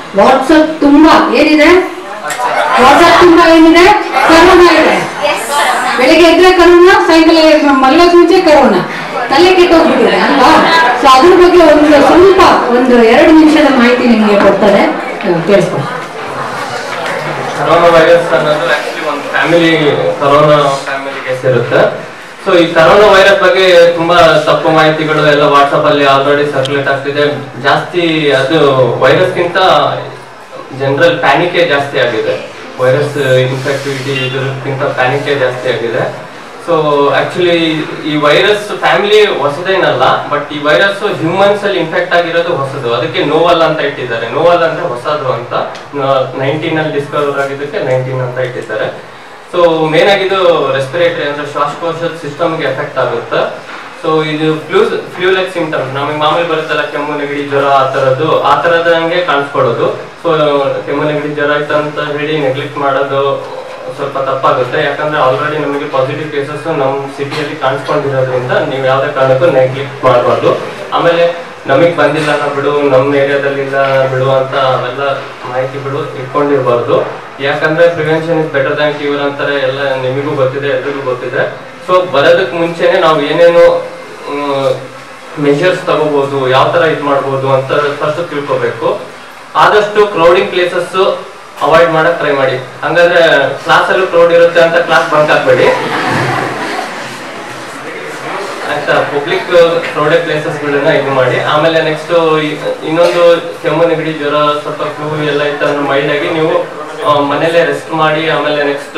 WhatsApp ತುಂಬಾ ಏನಿದೆ WhatsApp ತುಂಬಾ ಏನಿದೆ ಕರೋನಾ ಇದೆ ಬೆಳಿಗ್ಗೆ ಎದ್ರೆ ಕರೋನಾ ಸಾಯಂಕಾಲ ಮಲಗೋಕ್ ಮುಂಚೆ ಕರೋನಾ ತಲೆ ಕೆಟ್ಟೋಗ್ಬಿಟ್ಟಿದೆ ಅಲ್ವಾ ಸೊ ಅದ್ರ ಬಗ್ಗೆ ಒಂದು ಸ್ವಲ್ಪ ಒಂದು ಎರಡು ನಿಮಿಷದ ಮಾಹಿತಿ ನಿಮ್ಗೆ ಕೊಡ್ತಾರೆ ಕೇಳಿಸ್ಕೊ ಕರೋನಾ ವೈರಸ್ ಅನ್ನೋದು ಆಕ್ಚುಲಿ ಒಂದು ಫ್ಯಾಮಿಲಿ ಕರೋನಾ ಫ್ಯಾಮಿಲಿಗೆ ಸೇರುತ್ತೆ ಸೊ ಈ ಕರೋನಾ ವೈರಸ್ ಬಗ್ಗೆ ತುಂಬಾ ತಪ್ಪು ಮಾಹಿತಿಗಳು ಎಲ್ಲ ವಾಟ್ಸಪ್ ಅಲ್ಲಿ ಆಲ್ರೆಡಿ ಸರ್ಕ್ಯುಲೇಟ್ ಆಗ್ತಿದೆ ಜಾಸ್ತಿ ಅದು ವೈರಸ್ಗಿಂತ ಜನರಲ್ ಪ್ಯಾನಿಕೇ ಜಾಸ್ತಿ ಆಗಿದೆ ವೈರಸ್ ಇನ್ಫೆಕ್ಟಿವಿಟಿ ಇದಕ್ಕಿಂತ ಪ್ಯಾನಿಕೇ ಜಾಸ್ತಿ ಆಗಿದೆ ಸೊ ಆಕ್ಚುಲಿ ಈ ವೈರಸ್ ಫ್ಯಾಮಿಲಿ ಹೊಸದೇನಲ್ಲ ಬಟ್ ಈ ವೈರಸ್ ಹ್ಯೂಮನ್ಸ್ ಅಲ್ಲಿ ಇನ್ಫೆಕ್ಟ್ ಆಗಿರೋದು ಹೊಸದು ಅದಕ್ಕೆ ನೋವಲ್ ಅಂತ ಇಟ್ಟಿದ್ದಾರೆ ನೋವಲ್ ಅಂದ್ರೆ ಹೊಸದು ಅಂತ ನೈನ್ಟೀನ್ ಅಲ್ಲಿ ಡಿಸ್ಕವರ್ ಆಗಿದ್ದಕ್ಕೆ ನೈನ್ಟೀನ್ ಅಂತ ಇಟ್ಟಿದ್ದಾರೆ ಸೊ ಮೇನ್ ಆಗಿದ್ದು ರೆಸ್ಪಿರೇಟರಿ ಅಂದ್ರೆ ಶ್ವಾಸಕೋಶದ ಸಿಸ್ಟಮ್ಗೆ ಎಫೆಕ್ಟ್ ಆಗುತ್ತೆ ಸೊ ಇದು ಫ್ಲೂ ಫ್ಲೂ ಲೈಕ್ ಸಿಂಟಮ್ಸ್ ನಮಗೆ ಮಾಮೂಲಿ ಬರುತ್ತಲ್ಲ ಕೆಮ್ಮು ನೆಗಡಿ ಜ್ವರ ಆ ತರದ್ದು ಆ ತರದಂಗೆ ಕಾಣಿಸ್ಕೊಳ್ಳೋದು ಸೊ ಕೆಮ್ಮು ನೆಗಡಿ ಜ್ವರ ಆಯ್ತು ಅಂತ ಹೇಳಿ ನೆಗ್ಲೆಕ್ಟ್ ಮಾಡೋದು ಸ್ವಲ್ಪ ತಪ್ಪಾಗುತ್ತೆ ಯಾಕಂದ್ರೆ ಆಲ್ರೆಡಿ ನಮಗೆ ಪಾಸಿಟಿವ್ ಕೇಸಸ್ ನಮ್ಮ ಸಿಟಿಯಲ್ಲಿ ಕಾಣಿಸ್ಕೊಂಡಿರೋದ್ರಿಂದ ನೀವು ಯಾವುದೇ ಕಾರಣಕ್ಕೂ ನೆಗ್ಲೆಕ್ಟ್ ಮಾಡಬಾರ್ದು ಆಮೇಲೆ ನಮಗೆ ಬಂದಿಲ್ಲ ನಾ ಬಿಡು ನಮ್ಮ ಏರಿಯಾದಲ್ಲಿ ಇಲ್ಲ ಬಿಡು ಅಂತ ಅವೆಲ್ಲ ಮಾಹಿತಿಗಳು ಇಟ್ಕೊಂಡಿರ್ಬಾರ್ದು ಯಾಕಂದ್ರೆ prevention is better than cure ಅಂತಾರೆ ಎಲ್ಲ ನಿಮಗೂ ಗೊತ್ತಿದೆ ಎಲ್ರಿಗೂ ಗೊತ್ತಿದೆ ಸೊ ಬರೋದಕ್ಕೆ ಮುಂಚೆನೆ ನಾವು ಏನೇನು ಮೆಷರ್ಸ್ ತಗೋಬಹುದು ಯಾವ ತರ ಇದು ಮಾಡ್ಬೋದು ಅಂತ ಫಸ್ಟ್ ತಿಳ್ಕೊಬೇಕು ಆದಷ್ಟು ಕ್ರೌಡಿಂಗ್ ಪ್ಲೇಸಸ್ ಅವಾಯ್ಡ್ ಮಾಡಕ್ ಟ್ರೈ ಮಾಡಿ ಹಂಗಾದ್ರೆ ಕ್ಲಾಸ್ ಅಲ್ಲೂ ಕ್ರೌಡ್ ಇರುತ್ತೆ ಅಂತ ಕ್ಲಾಸ್ ಬಂಕ್ ಹಾಕ್ಬೇಡಿ ಆಯ್ತಾ ಪಬ್ಲಿಕ್ ಕ್ರೌಡೆಡ್ ಪ್ಲೇಸಸ್ ಗಳನ್ನ ಇದು ಮಾಡಿ ಆಮೇಲೆ ನೆಕ್ಸ್ಟ್ ಇನ್ನೊಂದು ಕೆಮ್ಮು ನೆಗಡಿ ಜ್ವರ ಸ್ವಲ್ಪ ಫ್ಲೂ ಎಲ್ಲ ಇತ್ತು ಅಂದ್ರೆ ಮೈಲ್ಡ್ ಆಗಿ ನೀವು ಆ, ಮನೇಲೆ ರೆಸ್ಟ್ ಮಾಡಿ ಆಮೇಲೆ ನೆಕ್ಸ್ಟ್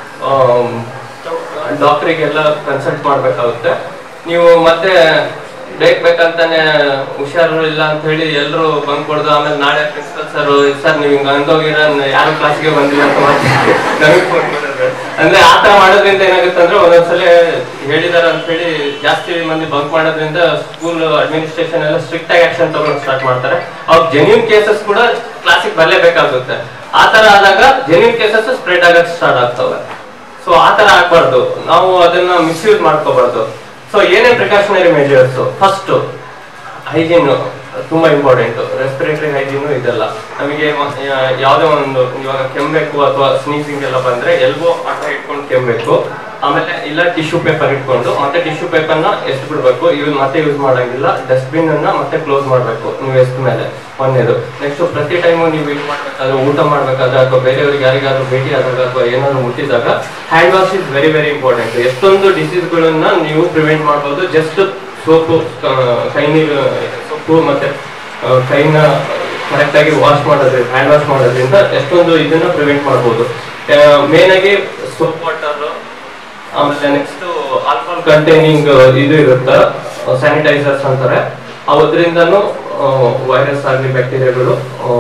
ಡಾಕ್ಟರಿಗೆಲ್ಲ ಕನ್ಸಲ್ಟ್ ಮಾಡ್ಬೇಕಾಗುತ್ತೆ ನೀವು ಮತ್ತೆ ಬೇಕ್ ಬೇಕಂತಾನೆ ಹುಷಾರು ಇಲ್ಲ ಅಂತ ಹೇಳಿ ಎಲ್ಲರೂ ಬಂಕ್ ಕೊಡ್ದು ಆಮೇಲೆ ನಾಳೆ ಪ್ರಿನ್ಸಿಪಲ್ ಸರ್ ಸರ್ ನೀವು ಹಿಂಗ ಅಂದೋಗಿರ ಯಾರು ಕ್ಲಾಸ್ಗೆ ಬಂದಿಲ್ಲ ಅಂತ ಮಾತಾಡಿ ನಮಗೆ ಫೋನ್ ಮಾಡಿದ್ರೆ ಅಂದ್ರೆ ಆ ತರ ಮಾಡೋದ್ರಿಂದ ಏನಾಗುತ್ತೆ ಅಂದ್ರೆ ಒಂದೊಂದ್ಸಲ ಹೇಳಿದಾರೆ ಅಂತ ಹೇಳಿ ಜಾಸ್ತಿ ಮಂದಿ ಬಂಕ್ ಮಾಡೋದ್ರಿಂದ ಸ್ಕೂಲ್ ಅಡ್ಮಿನಿಸ್ಟ್ರೇಷನ್ ಎಲ್ಲ ಸ್ಟ್ರಿಕ್ಟ್ ಆಗಿ ಆಕ್ಷನ್ ತಗೊಳಕ್ ಸ್ಟಾರ್ಟ್ ಮಾಡ್ತಾರೆ ಅವ್ರ ಜೆನ್ಯೂನ್ ಕೇಸಸ್ ಕೂಡ ಕ್ಲಾಸಿಗೆ ಬರಲೇಬೇಕಾಗುತ್ತೆ ಆ ತರ ಆದಾಗ ಜೆನ್ಯೂನ್ ಕೇಸಸ್ ಸ್ಪ್ರೆಡ್ ಆಗಕ್ ಸ್ಟಾರ್ಟ್ ಆಗ್ತವೆ ಸೊ ಆ ತರ ಆಗ್ಬಾರ್ದು ನಾವು ಅದನ್ನ ಮಿಸ್ಯೂಸ್ ಮಾಡ್ಕೋಬಾರ್ದು ಸೊ ಏನೇನ್ ಪ್ರಿಕಾಷನರಿ ಮೆಜರ್ಸ್ ಫಸ್ಟ್ ಹೈಜೀನ್ ತುಂಬಾ ಇಂಪಾರ್ಟೆಂಟ್ ರೆಸ್ಪಿರೇಟರಿ ಹೈಜೀನ್ ಇದೆಲ್ಲ ನಮಗೆ ಮ- ಯಾ- ಯಾವ್ದೇ ಒಂದು ಇವಾಗ ಕೆಮ್ಮಬೇಕು ಅಥವಾ ಸ್ನೀಸಿಂಗ್ ಎಲ್ಲ ಬಂದ್ರೆ ಎಲ್ಬೋ ಅಡ್ಡ ಇಟ್ಕೊಂಡು ಕೆಮ್ಮಬೇಕು ಆಮೇಲೆ ಇಲ್ಲ ಟಿಶ್ಯೂ ಪೇಪರ್ ಇಟ್ಕೊಂಡು ಮತ್ತೆ ಟಿಶ್ಯೂ ಪೇಪರ್ನ ಎಷ್ಟು ಬಿಡ್ಬೇಕು ಇವ್ ಮತ್ತೆ ಯೂಸ್ ಮಾಡಂಗಿಲ್ಲ ಡಸ್ಟ್ಬಿನ್ ಅನ್ನ ಮತ್ತೆ ಕ್ಲೋಸ್ ಮಾಡ್ಬೇಕು ನೀವು ಎಷ್ಟ ಮೇಲೆ ಒಂದೇದು ನೆಕ್ಸ್ಟ್ ಪ್ರತಿ ಟೈಮು ನೀವು ಇದು ಮಾಡ್ಬೇಕಾದ್ರೆ ಊಟ ಮಾಡ್ಬೇಕಾದ್ರೆ ಅಥವಾ ಬೇರೆಯವ್ರಿಗೆ ಯಾರಿಗಾದ್ರೂ ಭೇಟಿ ಆದಾಗ ಅಥವಾ ಏನಾದ್ರು ಮುಟ್ಟಿದಾಗ hand wash is very very important ಎಷ್ಟೊಂದು ಡಿಸೀಸ್ಗಳನ್ನ ನೀವು ಪ್ರಿವೆಂಟ್ ಮಾಡ್ಬೋದು ಜಸ್ಟ್ ಸೋಪು ಕೈ ನೀರು ಸೊಪ್ಪು ಮತ್ತೆ ಆ, ಕೈನ ಕರೆಕ್ಟ್ ಆಗಿ ವಾಶ್ ಮಾಡೋದ್ರಿಂದ ಹ್ಯಾಂಡ್ ವಾಶ್ ಮಾಡೋದ್ರಿಂದ ಎಷ್ಟೊಂದು ಇದನ್ನ ಪ್ರಿವೆಂಟ್ ಮಾಡ್ಬೋದು ಮೇನ್ ಆಗಿ ಸೋಪ್ ವಾಟರ್ ಆಮೇಲೆ ನೆಕ್ಸ್ಟ್ ಆಲ್ಕೋಹಾಲ್ ಕಂಟೈನಿಂಗ್ ಇದು ಇರುತ್ತೆ ಸ್ಯಾನಿಟೈಸರ್ಸ್ ಅಂತಾರೆ ಅವದ್ರಿಂದನೂ ವೈರಸ್ ಆಗಲಿ ಬ್ಯಾಕ್ಟೀರಿಯಾಗಳು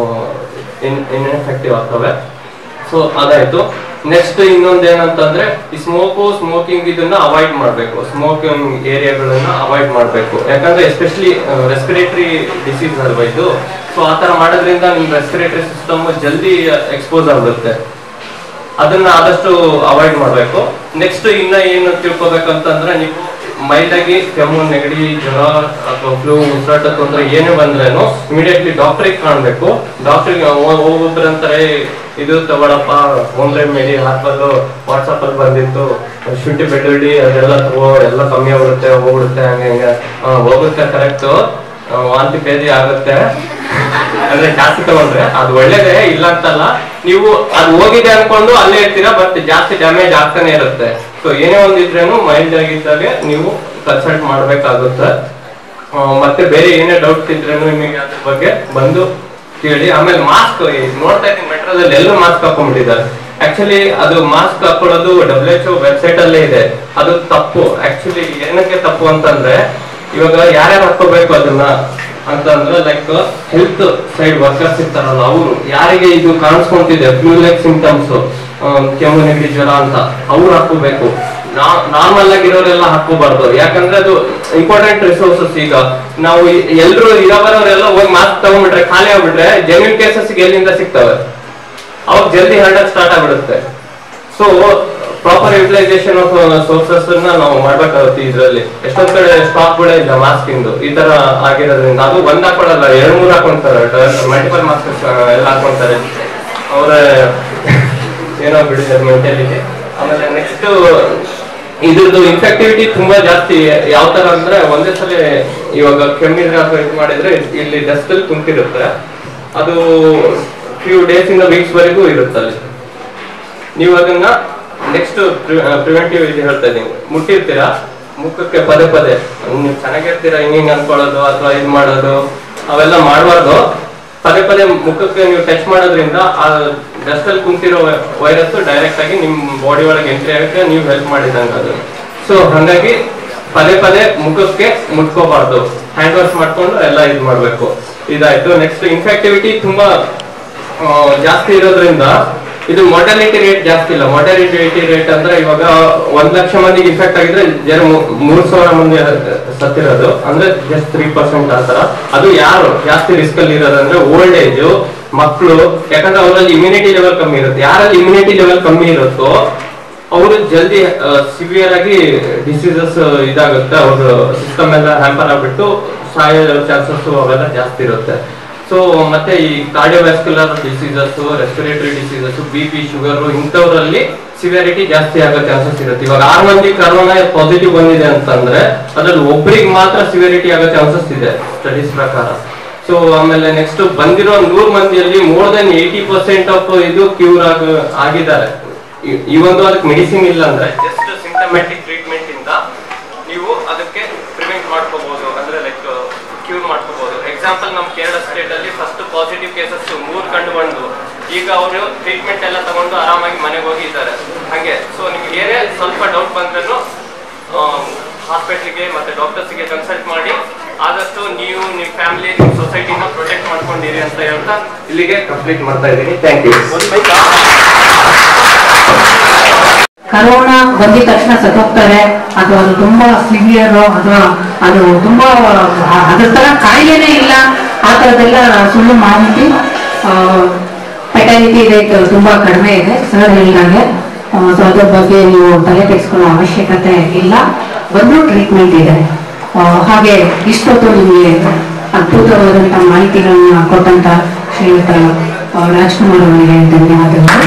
ಇನ್ಎಫೆಕ್ಟಿವ್ ಆಗ್ತವೆ ಸೊ ಅದಾಯ್ತು ನೆಕ್ಸ್ಟ್ ಇನ್ನೊಂದು ಏನಂತಂದ್ರೆ ಈ ಸ್ಮೋಕು ಸ್ಮೋಕಿಂಗ್ ಇದನ್ನ ಅವಾಯ್ಡ್ ಮಾಡಬೇಕು ಸ್ಮೋಕಿಂಗ್ ಏರಿಯಾಗಳನ್ನ ಅವಾಯ್ಡ್ ಮಾಡಬೇಕು ಯಾಕಂದ್ರೆ ಎಸ್ಪೆಷಲಿ ರೆಸ್ಪಿರೇಟರಿ ಡಿಸೀಸ್ ಅಲ್ವಾ ಇದು ಸೊ ಆ ತರ ಮಾಡೋದ್ರಿಂದ ನಿಮ್ ರೆಸ್ಪಿರೇಟರಿ ಸಿಸ್ಟಮ್ ಜಲ್ದಿ ಎಕ್ಸ್ಪೋಸ್ ಆಗುತ್ತೆ ಅದನ್ನ ಆದಷ್ಟು ಅವಾಯ್ಡ್ ಮಾಡಬೇಕು ನೆಕ್ಸ್ಟ್ ಇನ್ನ ಏನು ತಿಳ್ಕೊಬೇಕಂತಂದ್ರೆ ನೀವು ಮೈಲ್ಡ್ ಆಗಿ ಕೆಮ್ಮು ನೆಗಡಿ ಜ್ವರ ಅಥವಾ ಫ್ಲೂ ಉಸಿರಾಟ ತೊಂದ್ರೆ ಏನೇ ಬಂದ್ರೇನು ಇಮಿಡಿಯೇಟ್ಲಿ ಡಾಕ್ಟರಿಗೆ ಕಾಣ್ಬೇಕು ಡಾಕ್ಟರ್ಗೆ ಒಬ್ಬೊಬ್ರು ಅಂತಾರೆ ಇದು ತಗೊಳಪ್ಪ ಹೋಮ್ ರೆಮಿಡಿ ಹಾಕಲು ವಾಟ್ಸಪ್ ಅಲ್ಲಿ ಬಂದಿತ್ತು ಶುಂಠಿ ಬೆಳ್ಳುಳ್ಳಿ ಅದೆಲ್ಲ ತಗೋ ಎಲ್ಲ ಕಮ್ಮಿ ಆಗ್ಬಿಡುತ್ತೆ ಹೋಗ್ಬಿಡುತ್ತೆ ಹಂಗೆ ಹಿಂಗೆ ಆ, ಹೋಗುತ್ತೆ ಕರೆಕ್ಟ್ ವಾಂತಿ ಭೇದಿ ಆಗುತ್ತೆ ಅಂದ್ರೆ ಜಾಸ್ತಿ ತಗೊಂಡ್ರೆ ಅದು ಒಳ್ಳೇದೇ ಇಲ್ಲ ಅಂತಲ್ಲ ನೀವು ಅದು ಹೋಗಿದೆ ಅನ್ಕೊಂಡು ಅಲ್ಲೇ ಇರ್ತೀರಾ ಬಟ್ ಜಾಸ್ತಿ ಡ್ಯಾಮೇಜ್ ಆಗ್ತಾನೆ ಇರುತ್ತೆ ಸೊ ಏನೇ ಒಂದ್ ಇದ್ರೇನು ಮೈಲ್ಡ್ ಆಗಿದ್ದಾಗ ನೀವು ಕನ್ಸಲ್ಟ್ ಮಾಡ್ಬೇಕಾಗುತ್ತೆ ಆ, ಮತ್ತೆ ಬೇರೆ ಏನೇ ಡೌಟ್ ಇದ್ರೇನು ನಿಮಗೆ ಅದ್ರ ಬಗ್ಗೆ ಬಂದು ಕೇಳಿ ಆಮೇಲೆ ಮಾಸ್ಕ್ ನೋಡ್ತಾ ಇದ್ದೀನಿ ಮೆಟ್ರೋದಲ್ಲಿ ಎಲ್ಲೂ ಮಾಸ್ಕ್ ಹಾಕೊಂಡ್ಬಿಟ್ಟಿದ್ದಾರೆ ಆಕ್ಚುಲಿ ಅದು ಮಾಸ್ಕ್ ಹಾಕೊಳ್ಳೋದು ಡಬ್ಲ್ಯೂ ಎಚ್ ವೆಬ್ಸೈಟ್ ಅಲ್ಲೇ ಇದೆ ಅದು ತಪ್ಪು ಆಕ್ಚುಲಿ ಏನಕ್ಕೆ ತಪ್ಪು ಅಂತಂದ್ರೆ ಇವಾಗ ಯಾರ್ಯಾರು ಹಾಕೋಬೇಕು ಅದನ್ನ ಅಂತಂದ್ರೆ ಲೈಕ್ ಹೆಲ್ತ್ ಸೈಡ್ ವರ್ಕರ್ಸ್ ಇರ್ತಾರಲ್ಲ ಅವರು ಯಾರಿಗೆ ಇದು ಕಾಣಿಸ್ಕೊಂತಿದೆ ಫ್ಲೂ ಲೈಕ್ ಸಿಂಟಮ್ಸ್ ಕೆಮ್ಮು ನೆಗಡಿ ಜ್ವರ ಅಂತ ಅವ್ರು ಹಾಕೋಬೇಕು ನಾರ್ಮಲ್ ಆಗಿರೋರೆಲ್ಲ ಹಾಕೋಬಾರ್ದು ಯಾಕಂದ್ರೆ ಅದು ಇಂಪಾರ್ಟೆಂಟ್ ರಿಸೋರ್ಸಸ್ ಈಗ ನಾವು ಎಲ್ರು ಇರೋಬರೋರೆಲ್ಲ ಹೋಗಿ ಮಾಸ್ಕ್ ತಗೊಂಡ್ಬಿಟ್ರೆ ಖಾಲಿ ಆಗ್ಬಿಟ್ರೆ ಜೆನ್ಯೂನ್ ಕೇಸಸ್ ಎಲ್ಲಿಂದ ಸಿಗ್ತವೆ ಅವಾಗ ಜಲ್ದಿ ಹರಡಕ್ ಸ್ಟಾರ್ಟ್ ಆಗ್ಬಿಡುತ್ತೆ so proper utilisation of sources ನಾವು ಮಾಡ್ಬೇಕಾಗುತ್ತೆ ಇದ್ರಲ್ಲಿ ಎಷ್ಟೊಂದ್ ಕಡೆ ಸ್ಟಾಕ್ ಕೂಡ ಇಲ್ಲ ಮಾಸ್ಕ್ ಇಂದು ಈ ತರ ಆಗಿರೋದ್ರಿಂದ ಅದು ಒಂದ್ ಹಾಕೊಳಲ್ಲ ಎರಡ್ ಮೂರ್ ಹಾಕೊಂತಾರೆ ಮಲ್ಟಿಪಲ್ ಮಾಸ್ಕ್ ಎಲ್ಲ ಹಾಕೊಂತಾರೆ ಅವರ ಏನೋ ಬಿಡಿದ್ದಾರೆ ಮೆಂಟಾಲಿಟಿ ಆಮೇಲೆ ನೆಕ್ಸ್ಟ್ ಇದ್ರದ್ದು ಇನ್ಫೆಕ್ಟಿವಿಟಿ ತುಂಬಾ ಜಾಸ್ತಿ ಯಾವ ತರ ಅಂದ್ರೆ ಒಂದೇ ಸಲ ಇವಾಗ ಕೆಮ್ಮಿದ್ರೆ ಅಥವಾ ಇದು ಮಾಡಿದ್ರೆ ಇಲ್ಲಿ ಡಸ್ಟ್ ಅಲ್ಲಿ ಕುಂತಿರುತ್ತೆ ಅದು ಫ್ಯೂ ಡೇಸ್ ಇಂದ ವೀಕ್ಸ್ ವರೆಗೂ ಇರುತ್ತೆ ಅಲ್ಲಿ ನೀವು ಅದನ್ನ ನೆಕ್ಸ್ಟ್ ಪ್ರಿವೆಂಟಿವ್ ಇದು ಹೇಳ್ತಾ ಇದೀನಿ ಮುಟ್ಟಿರ್ತೀರಾ ಮುಖಕ್ಕೆ ಪದೇ ಪದೇ ನೀವು ಚೆನ್ನಾಗಿರ್ತೀರಾ ಹಿಂಗ್ ಹಿಂಗ್ ಅನ್ಕೊಳ್ಳೋದು ಅಥವಾ ಇದು ಮಾಡೋದು ಅವೆಲ್ಲ ಮಾಡಬಾರ್ದು ಪದೇ ಪದೇ ಮುಖಕ್ಕೆ ನೀವು ಟಚ್ ಮಾಡೋದ್ರಿಂದ ಆ ಡಸ್ಟ್ ಅಲ್ಲಿ ಕುಂತಿರೋ ವೈರಸ್ ಡೈರೆಕ್ಟ್ ಆಗಿ ನಿಮ್ ಬಾಡಿ ಒಳಗೆ ಎಂಟ್ರಿ ಆಗಕ್ಕೆ ನೀವು ಹೆಲ್ಪ್ ಮಾಡಿದಂಗ ಅದು ಸೊ ಹಂಗಾಗಿ ಪದೇ ಪದೇ ಮುಖಕ್ಕೆ ಮುಟ್ಕೋಬಾರ್ದು ಹ್ಯಾಂಡ್ ವಾಶ್ ಮಾಡ್ಕೊಂಡು ಎಲ್ಲ ಇದು ಮಾಡ್ಬೇಕು ಇದಾಯ್ತು ನೆಕ್ಸ್ಟ್ ಇನ್ಫೆಕ್ಟಿವಿಟಿ ತುಂಬಾ ಆ, ಜಾಸ್ತಿ ಇರೋದ್ರಿಂದ ಇದು ಮೊರ್ಟಾಲಿಟಿ ರೇಟ್ ಜಾಸ್ತಿ ಇಲ್ಲ ಮೊರ್ಟಾಲಿಟಿ ರೇಟ್ ಅಂದ್ರೆ ಇವಾಗ ಒಂದ್ ಲಕ್ಷ ಮಂದಿಗೆ ಇನ್ಫೆಕ್ಟ್ ಆಗಿದ್ರೆ ಜನ ಮೂರ್ ಸಾವಿರ ಮಂದಿ ಸತ್ತಿರೋದು ಅಂದ್ರೆ ಜಸ್ಟ್ ತ್ರೀ ಪರ್ಸೆಂಟ್ ಆತರ ಅದು ಯಾರು ಜಾಸ್ತಿ ರಿಸ್ಕ್ ಅಲ್ಲಿ ಇರೋದಂದ್ರೆ ಓಲ್ಡ್ ಏಜ್ ಮಕ್ಕಳು ಯಾಕಂದ್ರೆ ಅವರಲ್ಲಿ ಇಮ್ಯುನಿಟಿ ಲೆವೆಲ್ ಕಮ್ಮಿ ಇರುತ್ತೆ ಯಾರಲ್ಲಿ ಇಮ್ಯುನಿಟಿ ಲೆವೆಲ್ ಕಮ್ಮಿ ಇರುತ್ತೋ ಅವರು ಜಲ್ದಿ ಸಿವಿಯರ್ ಆಗಿ ಡಿಸೀಸಸ್ ಇದಾಗುತ್ತೆ ಅವ್ರ ಸಿಸ್ಟಮ್ ಎಲ್ಲ ಹ್ಯಾಂಪರ್ ಆಗ್ಬಿಟ್ಟು ಸಾಯೋ ಚಾನ್ಸಸ್ ಅವೆಲ್ಲ ಜಾಸ್ತಿ ಇರುತ್ತೆ ಸೊ ಮತ್ತೆ ಈ cardiovascular diseases respiratory diseases B P sugar ಇಂಥವ್ರಲ್ಲಿ ಸಿವಿಯಾರಿಟಿ ಜಾಸ್ತಿ ಆಗೋ ಚಾನ್ಸಸ್ ಇರುತ್ತೆ ಇವಾಗ ಆರು ಮಂದಿ ಕರೋನಾ ಪಾಸಿಟಿವ್ ಬಂದಿದೆ ಅಂತಂದ್ರೆ ಅದ್ರಲ್ಲಿ ಒಬ್ರಿಗೆ ಮಾತ್ರ ಸಿವಿಯಾರಿಟಿ ಆಗೋ ಚಾನ್ಸಸ್ ಇದೆ ಸ್ಟಡೀಸ್ ಪ್ರಕಾರ ಸೊ ಆಮೇಲೆ ನೆಕ್ಸ್ಟ್ ಬಂದಿರೋ ನೂರ್ ಮಂದಿಯಲ್ಲಿ more than eighty percent of ಇದು ಕ್ಯೂರ್ ಆಗ ಆಗಿದ್ದಾರೆ ಈ- ಈ ಒಂದು ಅದಕ್ಕೆ ಮೆಡಿಸಿನ್ ಇಲ್ಲ ಅಂದ್ರೆ ಜಸ್ಟ್ ಸಿಂಟಮ್ಯಾಟಿಕ್ ಟ್ರೀಟ್ಮೆಂಟ್ ಇಂದ ನೀವು ಅದಕ್ಕೆ ಪ್ರಿವೆಂಟ್ ಮಾಡ್ಕೋಬಹುದು ಅಂದ್ರೆ ಲೈಕ್ ಕ್ಯೂರ್ ಮಾಡ್ಕೋಬಹುದು ಎಕ್ಸಾಂಪಲ್ ನಮ್ಮ ಕೇರಳ ಸ್ಟೇಟ್ ಅಲ್ಲಿ ಫಸ್ಟ್ ಪಾಸಿಟಿವ್ ಕೇಸಸ್ ಮೂರ್ ಕಂಡು ಬಂದು ಈಗ ಅವರು ಟ್ರೀಟ್ಮೆಂಟ್ ಎಲ್ಲ ತಗೊಂಡು ಆರಾಮಾಗಿ ಮನೆಗೆ ಹೋಗಿದ್ದಾರೆ ಹಂಗೆ ಸೊ ನಿಮ್ಗೆ ಏನೇ ಸ್ವಲ್ಪ ಡೌಟ್ ಬಂದ್ರೂ ಹಾಸ್ಪಿಟ್ಲಿಗೆ ಮತ್ತೆ ಡಾಕ್ಟರ್ಸ್ಗೆ ಕನ್ಸಲ್ಟ್ ಮಾಡಿ ಆದಷ್ಟು ನೀವು ನಿಮ್ಮ ಫ್ಯಾಮಿಲಿ ನಿಮ್ಮ ಸೊಸೈಟಿನ ಪ್ರೊಟೆಕ್ಟ್ ಮಾಡ್ಕೊಂಡಿರಿ ಅಂತ ಹೇಳ್ತಾ ಇಲ್ಲಿಗೆ ಕಂಪ್ಲೀಟ್ ಮಾಡ್ತಾ ಇದ್ದೀನಿ ಥ್ಯಾಂಕ್ ಯು ಕರೋನಾ ಬಂದಿದ ತಕ್ಷಣ ಸತ್ತೋಗ್ತಾರೆ ಅಥವಾ ಅದು ತುಂಬಾ ಸಿವಿಯರ್ ಅಥವಾ ಅದು ತುಂಬಾ ಆ- ಅದ್ರ ತರ ಕಾಯಿಲೆನೇ ಇಲ್ಲ ಆ ಥರದ್ದೆಲ್ಲ ಸುಳ್ಳು ಮಾಹಿತಿ ಫೆಟಾಲಿಟಿ ರೇಟ್ ತುಂಬಾ ಕಡಿಮೆ ಇದೆ ಸರ್ ಹೇಳಿದಾಗೆ ಸೊ ಅದ್ರ ಬಗ್ಗೆ ನೀವು ತಲೆ ಕೆಡಿಸ್ಕೊಳ್ಳೋ ಅವಶ್ಯಕತೆ ಇಲ್ಲ ಬಂದು ಟ್ರೀಟ್ಮೆಂಟ್ ಇದೆ ಆ, ಹಾಗೆ ಇಷ್ಟೊತ್ತು ನಿಮಗೆ ಅದ್ಭುತವಾದಂಥ ಮಾಹಿತಿಗಳನ್ನ ಕೊಟ್ಟಂತ ಶ್ರೀಯುತ ಆ, ರಾಜ್ಕುಮಾರ್ ಅವರಿಗೆ ಧನ್ಯವಾದಗಳು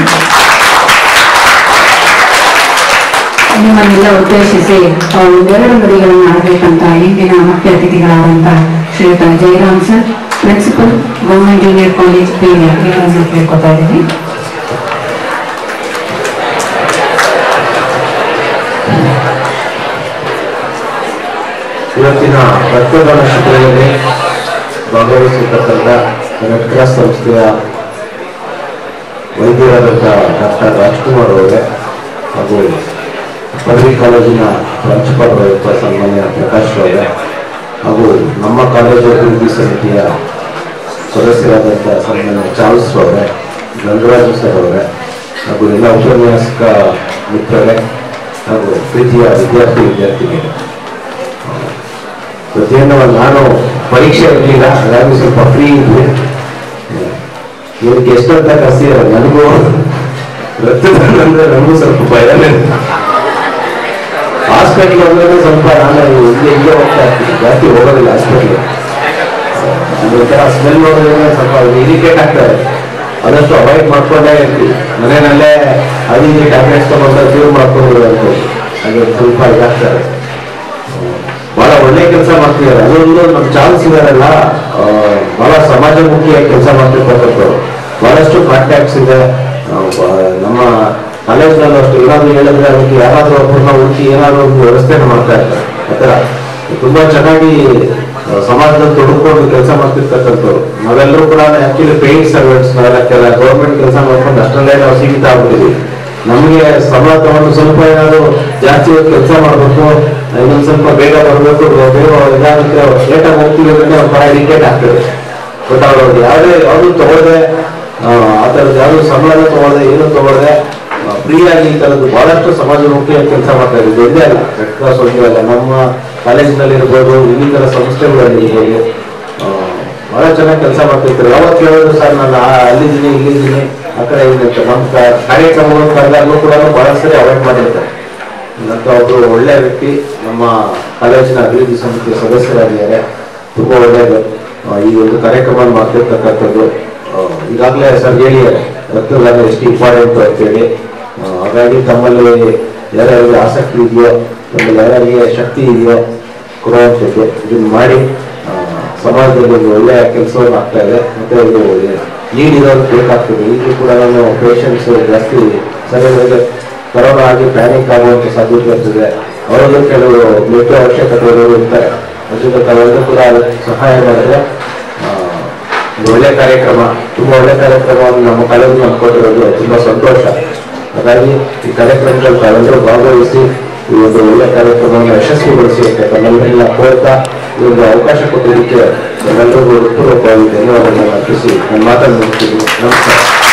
ನಿಮ್ಮನ್ನೆಲ್ಲ ಉದ್ದೇಶಿಸಿ ಅವರು ಎರಡು ನುಡಿಗಳನ್ನು ಆಡಬೇಕಂತ ಇಂದಿನ ಮುಖ್ಯ ಅತಿಥಿಗಳಾದಂಥ ಶ್ರೀಯುತ Jayaram sir principal government junior college ಪೀಳಿಯ ಇವರನ್ನು ಕೇಳ್ಕೊತಾ ಇದ್ದೀನಿ ಇವತ್ತಿನ ರಕ್ತದಾನ ಶಿಬಿರದಲ್ಲಿ ಭಾಗವಹಿಸಿರ್ತಕ್ಕಂಥ ರೆಡ್ ಕ್ರಾಸ್ ಸಂಸ್ಥೆಯ ವೈದ್ಯರಾದಂಥ ಡಾಕ್ಟರ್ ರಾಜ್ಕುಮಾರ್ ಅವರೇ ಹಾಗೂ ಪದವಿ ಕಾಲೇಜಿನ ಪ್ರಾಂಶುಪಾಲರಾದಂಥ ಸನ್ಮಾನ್ಯ ಪ್ರಕಾಶ್ ಅವರೇ ಹಾಗೂ ನಮ್ಮ ಕಾಲೇಜು ಅಭಿವೃದ್ಧಿ ಸಮಿತಿಯ ಸದಸ್ಯರಾದಂಥ ಸನ್ಮಾನ್ಯ ಚಾರ್ಲ್ಸ್ ಅವರೇ ಗಂಗರಾಜು ಸರ್ ಅವರೇ ಹಾಗೂ ಎಲ್ಲ ಉಪನ್ಯಾಸಕ ಮಿತ್ರರೇ ಹಾಗೂ ಪ್ರೀತಿಯ ವಿದ್ಯಾರ್ಥಿ ವಿದ್ಯಾರ್ಥಿನಿಯರೇ ಪ್ರತಿಯೊಂದು ನಾನು ಪರೀಕ್ಷೆ ಇರಲಿಲ್ಲ ಹಾಗಾಗಿ ಸ್ವಲ್ಪ ಫ್ರೀ ಇದ್ವಿ ಇವಕ್ಕೆ ಎಷ್ಟಂತ ಕಸಿರ ನನಗೂ ರಕ್ತದಾನ ಅಂದ್ರೆ ನನಗೂ ಸ್ವಲ್ಪ ಭಯನೇ ಹಾಸ್ಪಿಟ್ಲ್ ಅಂದ್ರೆ ಸ್ವಲ್ಪ ನಾನು ಇಲ್ಲಿ ಇಲ್ಲೇ ಹೋಗ್ತಾ ಇರ್ತೀನಿ ಜಾಸ್ತಿ ಹೋಗೋದಿಲ್ಲ ಹಾಸ್ಪಿಟ್ಲ್ ಒಂಥರ ಸ್ಮೆಲ್ ನೋಡಿದ್ರೆ ಸ್ವಲ್ಪ ಇರಿಟೇಟ್ ಆಗ್ತಾರೆ ಆದಷ್ಟು ಅವಾಯ್ಡ್ ಮಾಡ್ಕೊಂಡೇ ಇರ್ತೀವಿ ಮನೆಯಲ್ಲೇ ಅದು ಇದು ಟ್ಯಾಬ್ಲೆಟ್ಸ್ ತಗೊಂಡು ಕ್ಯೂರ್ ಮಾಡ್ಕೊಂಡು ಅಂತ ಹಾಗೆ ಸ್ವಲ್ಪ ಇದಾಗ್ತಾರೆ ಬಹಳ ಒಳ್ಳೆ ಕೆಲಸ ಮಾಡ್ತಿದ್ದಾರೆ ಅದೊಂದು ನಮ್ಮ ಚಾನ್ಸ್ ಇದಾರಲ್ಲ ಆ, ಬಹಳ ಸಮಾಜಮುಖಿಯಾಗಿ ಕೆಲಸ ಮಾಡ್ತಿರ್ತಕ್ಕಂಥವ್ರು ಬಹಳಷ್ಟು ಕಾಂಟ್ಯಾಕ್ಟ್ಸ್ ಇದೆ ಆ, ಬ- ನಮ್ಮ ಕಾಲೇಜ್ನಲ್ಲೂ ಅಷ್ಟು ಏನಾದ್ರು ಹೇಳಿದ್ರೆ ಅದಕ್ಕೆ ಯಾರಾದ್ರೂ ಒಬ್ಬರನ್ನ ಹುಡುಕಿ ಏನಾದ್ರು ಒಂದು ವ್ಯವಸ್ಥೆನ ಮಾಡ್ತಾ ಇರ್ತಾರೆ ಆತರ ತುಂಬಾ ಚೆನ್ನಾಗಿ ಆ, ಸಮಾಜದಲ್ಲಿ ತೊಡಕೊಂಡು ಕೆಲಸ ಮಾಡ್ತಿರ್ತಕ್ಕಂಥವ್ರು ನಾವೆಲ್ಲರೂ ಕೂಡ ಆಕ್ಚುಲಿ ಪೇಯಿಂಗ್ ಸರ್ವೆಂಟ್ಸ್ ನಾವೆಲ್ಲ ಕೆಲ ಗೌರ್ಮೆಂಟ್ ಕೆಲಸ ಮಾಡ್ಕೊಂಡು ಅಷ್ಟರಲ್ಲೇ ನಾವು ಸೀಮಿತ ಆಗ್ಬಿಟ್ಟಿದ್ದೀವಿ ನಮಗೆ ಸಂಬಳ ತಗೊಂಡು ಸ್ವಲ್ಪ ಏನಾದ್ರು ಜಾಸ್ತಿ ಹೊತ್ತು ಕೆಲಸ ಮಾಡಬೇಕು ಇನ್ನೊಂದು ಸ್ವಲ್ಪ ಬೇಗ ಬರಬೇಕು ಬೇಗ ಇದಾಗುತ್ತೆ ಲೇಟಾಗಿ ಹೋಗ್ತೀವಿ ಅಂದ್ರೆ ಒಂಥರ ಇರಿಟೇಟ್ ಆಗ್ತದೆ ಬಟ್ ಅವರು ಯಾವುದೇ ಯಾವುದು ತಗೊಳ್ದೆ ಆ ಆ ಥರದ್ದು ಯಾವುದು ಸಂಬಳನ ತಗೊಳ್ದೆ ಏನು ತಗೊಳ್ದೆ ಫ್ರೀಯಾಗಿ ಈ ಥರದ್ದು ಬಹಳಷ್ಟು ಸಮಾಜಮುಖಿಯಾಗಿ ಕೆಲಸ ಮಾಡ್ತಾ ಇದ್ದೀವಿ ಒಂದೇ ಅಲ್ಲ ರೆಡ್ ಕ್ರಾಸ್ ಒಂದೇ ಅಲ್ಲ ನಮ್ಮ ಕಾಲೇಜಿನಲ್ಲಿ ಇರ್ಬೋದು ಇನ್ನಿತರ ಸಂಸ್ಥೆಗಳಲ್ಲಿ ಇರ್ಬೋದು ಆ, ಬಹಳ ಚೆನ್ನಾಗಿ ಕೆಲಸ ಮಾಡ್ತಿರ್ತಾರೆ ಯಾವತ್ತು ಕೇಳಿದ್ರು ಸರ್ ನಾನು ಆ- ಅಲ್ಲಿದ್ದೀನಿ ಇಲ್ಲಿದ್ದೀನಿ ಆ ಕಡೆ ಇದೆ ಅಂತ ನಮ್ಮ ಕ- ಕಾರ್ಯಕ್ರಮಗಳು ಕರೆದಾಗಲೂ ಕೂಡ ಬಹಳ ಸರಿ ಅವಾಯ್ಡ್ ಮಾಡಿರ್ತಾರೆ ನಂತ ಒಬ್ರು ಒಳ್ಳೆಯ ವ್ಯಕ್ತಿ ನಮ್ಮ ಕಾಲೇಜಿನ ಅಭಿವೃದ್ಧಿ ಸಮಿತಿಯ ಸದಸ್ಯರಾಗಿದ್ದಾರೆ ತುಂಬಾ ಒಳ್ಳೆಯದು ಆ, ಈ ಒಂದು ಕಾರ್ಯಕ್ರಮ ಮಾಡ್ತಿರ್ತಕ್ಕಂಥದ್ದು ಆ, ಈಗಾಗಲೇ ಸರ್ ಹೇಳಿದ್ದಾರೆ ರಕ್ತದಾನ ಎಷ್ಟು ಇಂಪಾರ್ಟೆಂಟ್ ಅಂತೇಳಿ ಆ, ಹಾಗಾಗಿ ತಮ್ಮಲ್ಲಿ ಯಾರ್ಯಾರಿಗೆ ಆಸಕ್ತಿ ಇದೆಯೋ ತಮ್ಮಲ್ಲಿ ಯಾರ್ಯಾರಿಗೆ ಶಕ್ತಿ ಇದೆಯೋ ಕೊಡುವಂಥದ್ದು ಇದನ್ನು ಮಾಡಿ ಆ, ಸಮಾಜದಲ್ಲಿ ಒಂದು ಒಳ್ಳೆಯ ಕೆಲಸವನ್ನು ಆಗ್ತಾ ಇದೆ ಮತ್ತೆ ಇದು ಲೀಡ್ ಇರೋದು ಬೇಕಾಗ್ತದೆ ಈಗಲೂ ಕೂಡ ನಾನು ಪೇಷಂಟ್ಸ್ ಜಾಸ್ತಿ ಸರಿಯಾಗಿ ಕರೋನಾ ಆಗಿ ಪ್ಯಾನಿಕ್ ಆಗುವಂತ ಸಾಧ್ಯತೆ ಇರ್ತದೆ ಅವರಲ್ಲೂ ಕೆಲವು ಮೃತ್ಯು ಅವಶ್ಯಕತೆಗಳು ಇರ್ತಾರೆ ಅದರಿಂದ ತಾವೆಲ್ಲರೂ ಕೂಡ ಅದಕ್ಕೆ ಸಹಾಯ ಮಾಡಿದ್ರೆ ಆ, ಒಂದು ಒಳ್ಳೆ ಕಾರ್ಯಕ್ರಮ ತುಂಬಾ ಒಳ್ಳೆ ಕಾರ್ಯಕ್ರಮವನ್ನು ನಮ್ಮ ಕಾಲೇಜು ನಮ್ಕೊಟ್ಟಿರೋದು ತುಂಬಾ ಸಂತೋಷ ಹಾಗಾಗಿ ಈ ಕಾರ್ಯಕ್ರಮದಲ್ಲಿ ತಾವೆಲ್ಲರೂ ಭಾಗವಹಿಸಿ ಈ ಒಂದು ಒಳ್ಳೆ ಕಾರ್ಯಕ್ರಮವನ್ನು ಯಶಸ್ವಿಗೊಳಿಸಿ ಅಂತ ತಮ್ಮೆಲ್ಲರನ್ನ ಕೋರ್ತಾ ಈ ಒಂದು ಅವಕಾಶ ಕೊಟ್ಟಿದ್ದಕ್ಕೆ ಎಲ್ಲರಿಗೂ ಹೃತ್ಪೂರ್ವಕವಾಗಿ ಧನ್ಯವಾದಗಳನ್ನು ಅರ್ಪಿಸಿ ನನ್ನ ಮಾತನ್ನು ಮುಗಿಸ್ತೀನಿ ನಮಸ್ಕಾರ